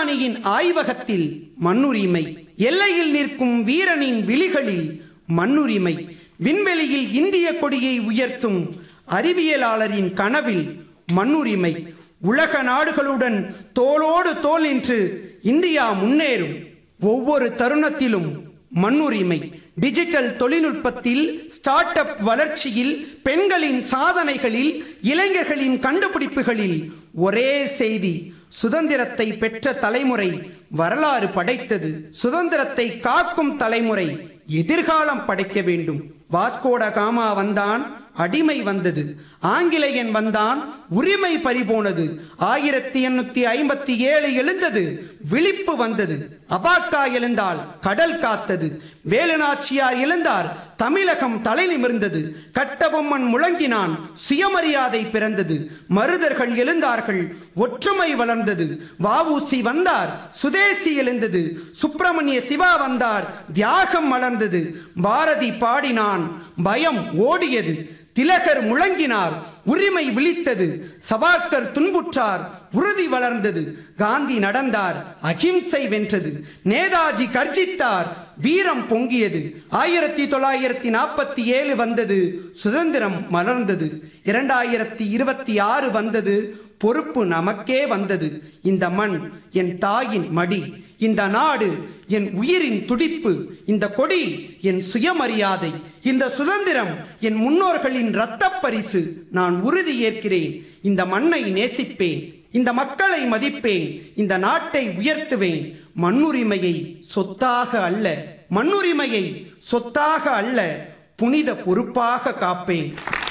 விஞ்ஞானியின் ஆய்வகத்தில் மண்ணுரிமை எல்லையில் நிற்கும் வீரனின் விழிகளில் மண்ணுரிமை விண்வெளியில் இந்திய கொடியை உயர்த்தும் அறிவியலாளரின் கனவில் மண்ணுரிமை உலக நாடுகளுடன் தோளோடு தோள் நின்று இந்தியா முன்னேறும் ஒவ்வொரு தருணத்திலும் மண்ணுரிமை டிஜிட்டல் தொழில்நுட்பத்தில் ஸ்டார்ட் அப் வளர்ச்சியில் பெண்களின் சாதனைகளில் இளைஞர்களின் கண்டுபிடிப்புகளில் ஒரே செய்தி சுதந்திரத்தை பெற்ற தலைமுறை வரலாறு படைத்தது சுதந்திரத்தை காக்கும் தலைமுறை எதிர்காலம் படைக்க வேண்டும் வாஸ்கோட காமா வந்தான் அடிமை வந்தது ஆங்கிலேயன் வந்தான் உரிமை பறிபோனது ஆயிரத்தி எண்ணூத்தி ஐம்பத்தி ஏழு எழுந்தது விழிப்பு வந்தது அபாக்கா எழுந்தால் கடல் காத்தது வேலுநாச்சியார் எழுந்தார் தமிழகம் தலை நிமிர்ந்தது கட்டபொம்மன் முழங்கினான் சுயமரியாதை பிறந்தது மருதர்கள் எழுந்தார்கள் ஒற்றுமை வளர்ந்தது வாவூசி வந்தார் சுதேசி எழுந்தது சுப்பிரமணிய சிவா வந்தார் தியாகம் மலர்ந்தது பாரதி பாடினான் பயம் ஓடியது திலகர் முழங்கினார் உரிமை விழித்தது சவார்கர் துன்புற்றார் உறுதி வளர்ந்தது காந்தி நடந்தார் அகிம்சை வென்றது நேதாஜி கர்ஜித்தார் வீரம் பொங்கியது ஆயிரத்தி தொள்ளாயிரத்தி நாற்பத்தி ஏழு வந்தது சுதந்திரம் மலர்ந்தது இரண்டாயிரத்தி இருபத்தி ஆறு வந்தது பொறுப்பு நமக்கே வந்தது இந்த மண் என் தாயின் மடி இந்த நாடு என் உயிரின் துடிப்பு இந்த கொடி என் சுயமரியாதை இந்த சுதந்திரம் என் முன்னோர்களின் இரத்தப் பரிசு நான் உறுதி ஏற்கிறேன் இந்த மண்ணை நேசிப்பேன் இந்த மக்களை மதிப்பேன் இந்த நாட்டை உயர்த்துவேன் மண்ணுரிமையை சொத்தாக அல்ல மண்ணுரிமையை சொத்தாக அல்ல புனித பொறுப்பாக காப்பேன்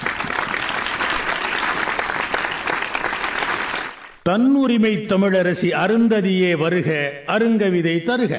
தன்னுரிமை தமிழரசி அருந்ததியே வருக அருங்கவிதை தருக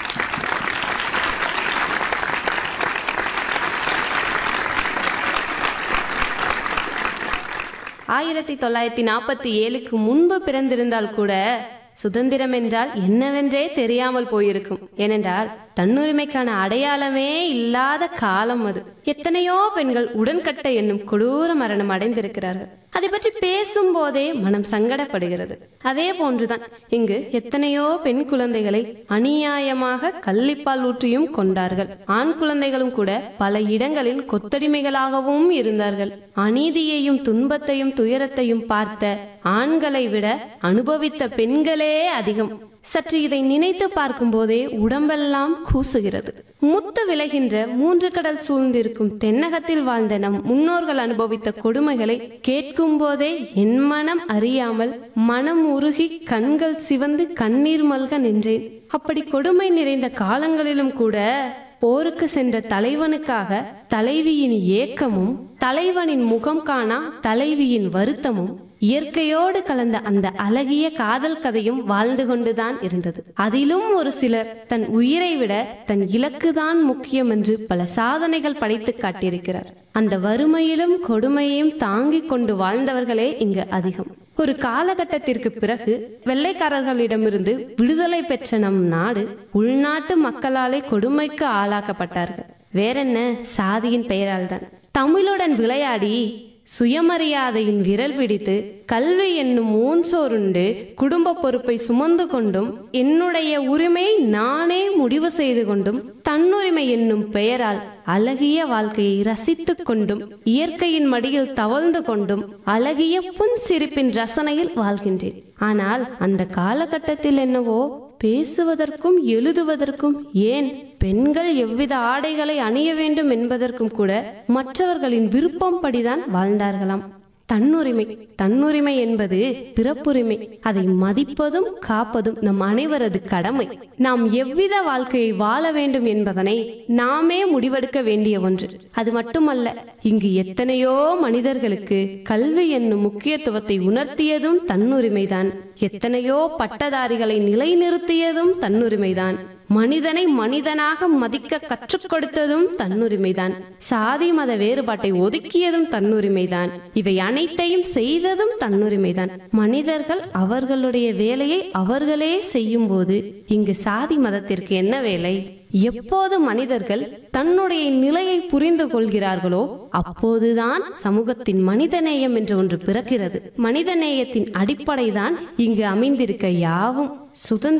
ஆயிரத்தி தொள்ளாயிரத்தி நாற்பத்தி ஏழுக்கு முன்பு பிறந்திருந்தால் கூட சுதந்திரம் என்றால் என்னவென்றே தெரியாமல் போயிருக்கும் ஏனென்றால் தன்னுரிமைக்கான அடையாளமே இல்லாத காலம் அது எத்தனையோ பெண்கள் உடன்கட்டை என்னும் கொடூர மரணம் அடைந்திருக்கிறார்கள் அதை பற்றி பேசும்போதே மனம் சங்கடப்படுகிறது அதே போன்றுதான் இங்கு எத்தனையோ பெண் குழந்தைகளை அநியாயமாக கள்ளிப்பால் ஊற்றியும் கொண்டார்கள் ஆண் குழந்தைகளும் கூட பல இடங்களில் கொத்தடிமைகளாகவும் இருந்தார்கள் அநீதியையும் துன்பத்தையும் துயரத்தையும் பார்த்த ஆண்களை விட அனுபவித்த பெண்களே அதிகம் சற்று இதை நினைத்து பார்க்கும்போதே உடம்பெல்லாம் கூசுகிறது முத்து விளைகின்ற மூன்று கடல் சூழ்ந்திருக்கும் தென்னகத்தில் வாழ்ந்த நம் முன்னோர்கள் அனுபவித்த கொடுமைகளை கேட்கும் போதே என் மனம் அறியாமல் மனம் உருகி கண்கள் சிவந்து கண்ணீர் மல்க நின்றேன் அப்படி கொடுமை நிறைந்த காலங்களிலும் கூட போருக்கு சென்ற தலைவனுக்காக தலைவியின் ஏக்கமும் தலைவனின் முகம் காணா தலைவியின் வருத்தமும் இயற்கையோடு கலந்த அந்த அழகிய காதல் கதையும் வாழ்ந்து கொண்டுதான் இருந்தது அதிலும் ஒரு சிலர் தன் உயிரை விட தன் இலக்குதான் முக்கியம் என்று பல சாதனைகள் படைத்து காட்டியிருக்கிறார் அந்த வறுமையிலும் கொடுமையையும் தாங்கிக் கொண்டு வாழ்ந்தவர்களே இங்கு அதிகம் ஒரு காலகட்டத்திற்கு பிறகு வெள்ளைக்காரர்களிடமிருந்து விடுதலை பெற்ற நம் நாடு உள்நாட்டு மக்களாலே கொடுமைக்கு ஆளாக்கப்பட்டார்கள் வேறென்ன சாதியின் பெயரால் தான் தமிழுடன் விளையாடி சுயமரியாதையின் விரல் பிடித்து கல்வி என்னும் ஊன் சோறுண்டு குடும்ப பொறுப்பை சுமந்து கொண்டும் என்னுடைய உரிமை நானே முடிவு செய்து கொண்டும் தன்னுரிமை என்னும் பெயரால் அழகிய வாழ்க்கையை ரசித்துக் கொண்டும் இயற்கையின் மடியில் தவழ்ந்து கொண்டும் அழகிய புன் சிரிப்பின் ரசனையில் வாழ்கின்றேன் ஆனால் அந்த காலகட்டத்தில் என்னவோ பேசுவதற்கும் எழுதுவதற்கும் ஏன் பெண்கள் எவ்வித ஆடைகளை அணிய வேண்டும் என்பதற்கும் கூட மற்றவர்களின் விருப்பம் படிதான் வாழ்ந்தார்களாம் தன்னுரிமை தன்னுரிமை என்பது பிறப்புரிமை அதை மதிப்பதும் காப்பதும் நம் அனைவரது கடமை நாம் எவ்வித வாழ்க்கையை வாழ வேண்டும் என்பதனை நாமே முடிவெடுக்க வேண்டிய ஒன்று அது மட்டுமல்ல இங்கு எத்தனையோ மனிதர்களுக்கு கல்வி என்னும் முக்கியத்துவத்தை உணர்த்தியதும் தன்னுரிமைதான் எத்தனையோ பட்டதாரிகளை நிலைநிறுத்தியதும் தன்னுரிமைதான் மனிதனை மனிதனாக மதிக்க கற்றுக் கொடுத்ததும் தன்னுரிமைதான் சாதி மத வேறுபாட்டை ஒதுக்கியதும் தன்னுரிமைதான் இவை அனைத்தையும் செய்ததும் தன்னுரிமைதான் மனிதர்கள் அவர்களுடைய வேலையை அவர்களே செய்யும் போது இங்கு சாதி மதத்திற்கு என்ன வேலை எப்போது மனிதர்கள் தன்னுடைய நிலையை புரிந்து கொள்கிறார்களோ அப்போதுதான் சமூகத்தின் மனிதநேயம் என்று ஒன்று பிறக்கிறது மனிதநேயத்தின் அடிப்படைதான் இங்கு அமைந்திருக்க யாவும் சுதந்திர